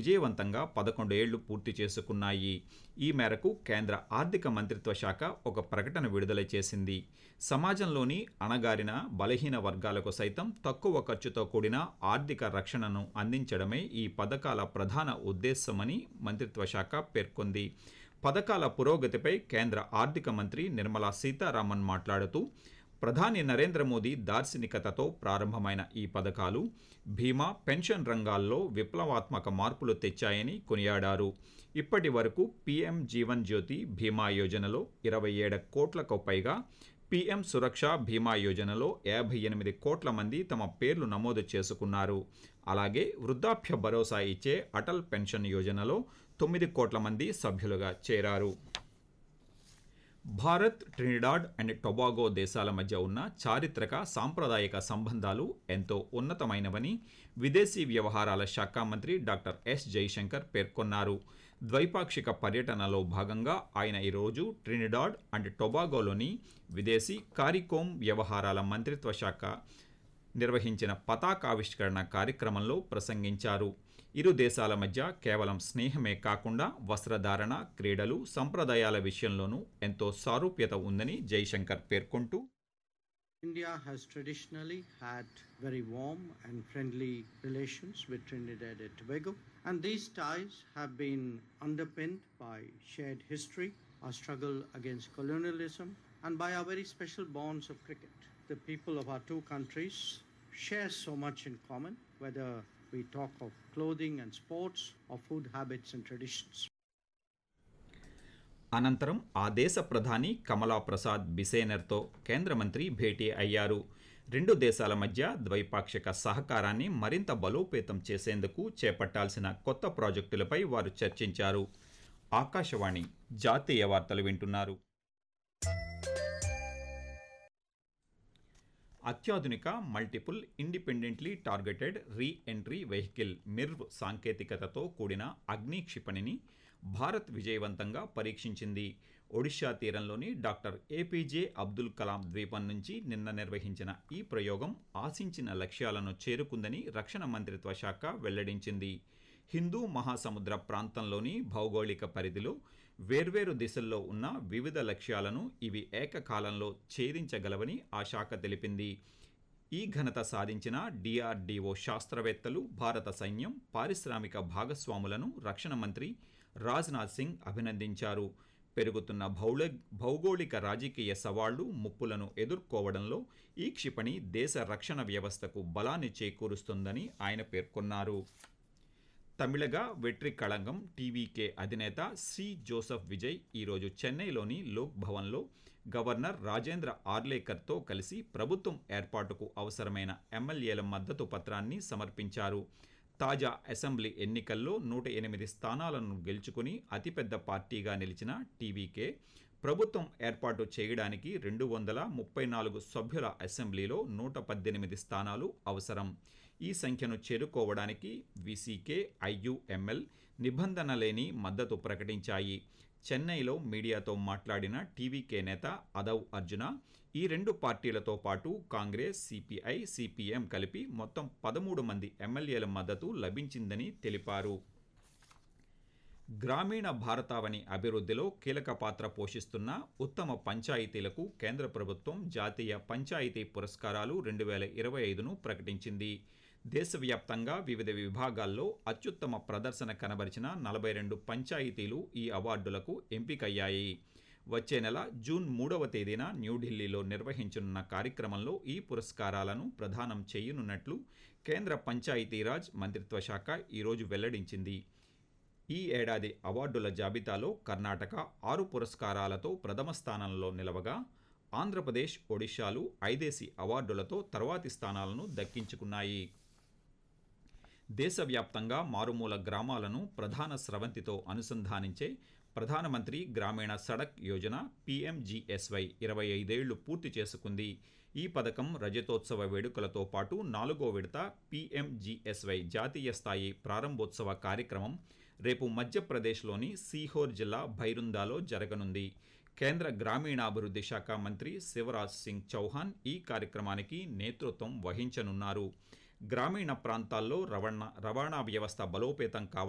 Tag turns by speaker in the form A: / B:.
A: విజయవంతంగా పదకొండు ఏళ్లు పూర్తి చేసుకున్నాయి ఈ మేరకు కేంద్ర ఆర్థిక మంత్రిత్వ శాఖ ఒక ప్రకటన విడుదల చేసింది సమాజంలోని అణగారిన బలహీన వర్గాలకు సైతం తక్కువ ఖర్చుతో కూడిన ఆర్థిక రక్షణను అందించడమే ఈ పథకాల ప్రధాన ఉద్దేశమని మంత్రిత్వ శాఖ పేర్కొంది పథకాల పురోగతిపై కేంద్ర ఆర్థిక మంత్రి నిర్మలా సీతారామన్ మాట్లాడుతూ ప్రధాని నరేంద్ర మోదీ దార్శనికతతో ప్రారంభమైన ఈ పథకాలు బీమా పెన్షన్ రంగాల్లో విప్లవాత్మక మార్పులు తెచ్చాయని కొనియాడారు ఇప్పటి వరకు పీఎం జీవన్ జ్యోతి బీమా యోజనలో ఇరవై ఏడు కోట్లకు పైగా పీఎం సురక్ష బీమా యోజనలో యాభై ఎనిమిది కోట్ల మంది తమ పేర్లు నమోదు చేసుకున్నారు అలాగే వృద్ధాప్య భరోసా ఇచ్చే అటల్ పెన్షన్ యోజనలో తొమ్మిది కోట్ల మంది సభ్యులుగా చేరారు భారత్ ట్రినిడాడ్ అండ్ టొబాగో దేశాల మధ్య ఉన్న చారిత్రక సాంప్రదాయక సంబంధాలు ఎంతో ఉన్నతమైనవని విదేశీ వ్యవహారాల శాఖ మంత్రి డాక్టర్ ఎస్ జైశంకర్ పేర్కొన్నారు ద్వైపాక్షిక పర్యటనలో భాగంగా ఆయన ఈరోజు ట్రినిడాడ్ అండ్ టొబాగోలోని విదేశీ కారికోమ్ వ్యవహారాల మంత్రిత్వ శాఖ నిర్వహించిన పతాకావిష్కరణ కార్యక్రమంలో ప్రసంగించారు ఇరు దేశాల మధ్య కేవలం స్నేహమే కాకుండా వస్త్రధారణ క్రీడలు సంప్రదాయాల విషయంలోనూ ఎంతో సారూప్యత ఉందని జైశంకర్ పేర్కొంటూ
B: India has traditionally had very warm and friendly relations with Trinidad and Tobago, and these ties have been underpinned by shared history, our struggle against colonialism, and by our very special bonds of cricket. The people of our two countries share so much in common, whether we talk of clothing and sports, or food habits and traditions.
A: అనంతరం ఆ దేశ ప్రధాని కమలా ప్రసాద్ బిసేనర్తో కేంద్ర మంత్రి భేటీ అయ్యారు రెండు దేశాల మధ్య ద్వైపాక్షిక సహకారాన్ని మరింత బలోపేతం చేసేందుకు చేపట్టాల్సిన కొత్త ప్రాజెక్టులపై వారు చర్చించారు ఆకాశవాణి జాతీయ వార్తలు వింటున్నారు అత్యాధునిక multiple independently targeted re entry vehicle MIRV సాంకేతికతతో కూడిన అగ్ని క్షిపణిని భారత్ విజయవంతంగా పరీక్షించింది ఒడిషా తీరంలోని డాక్టర్ ఏపీజే అబ్దుల్ కలాం ద్వీపం నుంచి నిన్న నిర్వహించిన ఈ ప్రయోగం ఆశించిన లక్ష్యాలను చేరుకుందని రక్షణ మంత్రిత్వ శాఖ వెల్లడించింది హిందూ మహాసముద్ర ప్రాంతంలోని భౌగోళిక పరిధిలో వేర్వేరు దిశల్లో ఉన్న వివిధ లక్ష్యాలను ఇవి ఏకకాలంలో ఛేదించగలవని ఆ శాఖ తెలిపింది ఈ ఘనత సాధించిన డిఆర్డీఓ శాస్త్రవేత్తలు భారత సైన్యం పారిశ్రామిక భాగస్వాములను రక్షణ మంత్రి రాజ్నాథ్ సింగ్ అభినందించారు పెరుగుతున్న భౌల భౌగోళిక రాజకీయ సవాళ్లు ముప్పులను ఎదుర్కోవడంలో ఈ క్షిపణి దేశ రక్షణ వ్యవస్థకు బలాన్ని చేకూరుస్తుందని ఆయన పేర్కొన్నారు తమిళగా వెట్రి కళంగం టీవీకే అధినేత సి జోసెఫ్ విజయ్ ఈరోజు చెన్నైలోని లోక్ భవన్లో గవర్నర్ రాజేంద్ర ఆర్లేకర్తో కలిసి ప్రభుత్వం ఏర్పాటుకు అవసరమైన ఎమ్మెల్యేల మద్దతు పత్రాన్ని సమర్పించారు తాజా అసెంబ్లీ ఎన్నికల్లో నూట ఎనిమిది స్థానాలను గెలుచుకుని అతిపెద్ద పార్టీగా నిలిచిన టీవీకే ప్రభుత్వం ఏర్పాటు చేయడానికి రెండు వందల ముప్పై నాలుగు సభ్యుల అసెంబ్లీలో నూట పద్దెనిమిది స్థానాలు అవసరం ఈ సంఖ్యను చేరుకోవడానికి విసికే ఐయుఎంఎల్ నిబంధన లేని మద్దతు ప్రకటించాయి చెన్నైలో మీడియాతో మాట్లాడిన టీవీకే నేత అదవ్ అర్జున ఈ రెండు పార్టీలతో పాటు కాంగ్రెస్ సిపిఐ సిపిఎం కలిపి మొత్తం పదమూడు మంది ఎమ్మెల్యేల మద్దతు లభించిందని తెలిపారు గ్రామీణ భారతావని అభివృద్ధిలో కీలక పాత్ర పోషిస్తున్న ఉత్తమ పంచాయతీలకు కేంద్ర ప్రభుత్వం జాతీయ పంచాయతీ పురస్కారాలు రెండు వేల ఇరవై ఐదును ప్రకటించింది దేశవ్యాప్తంగా వివిధ విభాగాల్లో అత్యుత్తమ ప్రదర్శన కనబరిచిన నలభై రెండు పంచాయతీలు ఈ అవార్డులకు ఎంపికయ్యాయి వచ్చే నెల జూన్ మూడవ తేదీన న్యూఢిల్లీలో నిర్వహించనున్న కార్యక్రమంలో ఈ పురస్కారాలను ప్రదానం చేయనున్నట్లు కేంద్ర పంచాయతీరాజ్ మంత్రిత్వ శాఖ ఈరోజు వెల్లడించింది ఈ ఏడాది అవార్డుల జాబితాలో కర్ణాటక ఆరు పురస్కారాలతో ప్రథమ స్థానంలో నిలవగా ఆంధ్రప్రదేశ్ ఒడిశాలు ఐదేసి అవార్డులతో తర్వాతి స్థానాలను దక్కించుకున్నాయి దేశవ్యాప్తంగా మారుమూల గ్రామాలను ప్రధాన స్రవంతితో అనుసంధానించే ప్రధానమంత్రి గ్రామీణ సడక్ యోజన పీఎంజీఎస్వై ఇరవై ఐదేళ్లు పూర్తి చేసుకుంది ఈ పథకం రజతోత్సవ వేడుకలతో పాటు నాలుగో విడత పీఎంజీఎస్వై జాతీయ స్థాయి ప్రారంభోత్సవ కార్యక్రమం రేపు మధ్యప్రదేశ్లోని సీహోర్ జిల్లా భైరుందాలో జరగనుంది కేంద్ర గ్రామీణాభివృద్ధి శాఖ మంత్రి శివరాజ్ సింగ్ చౌహాన్ ఈ కార్యక్రమానికి నేతృత్వం వహించనున్నారు గ్రామీణ ప్రాంతాల్లో రవాణా రవాణా వ్యవస్థ బలోపేతం కావడం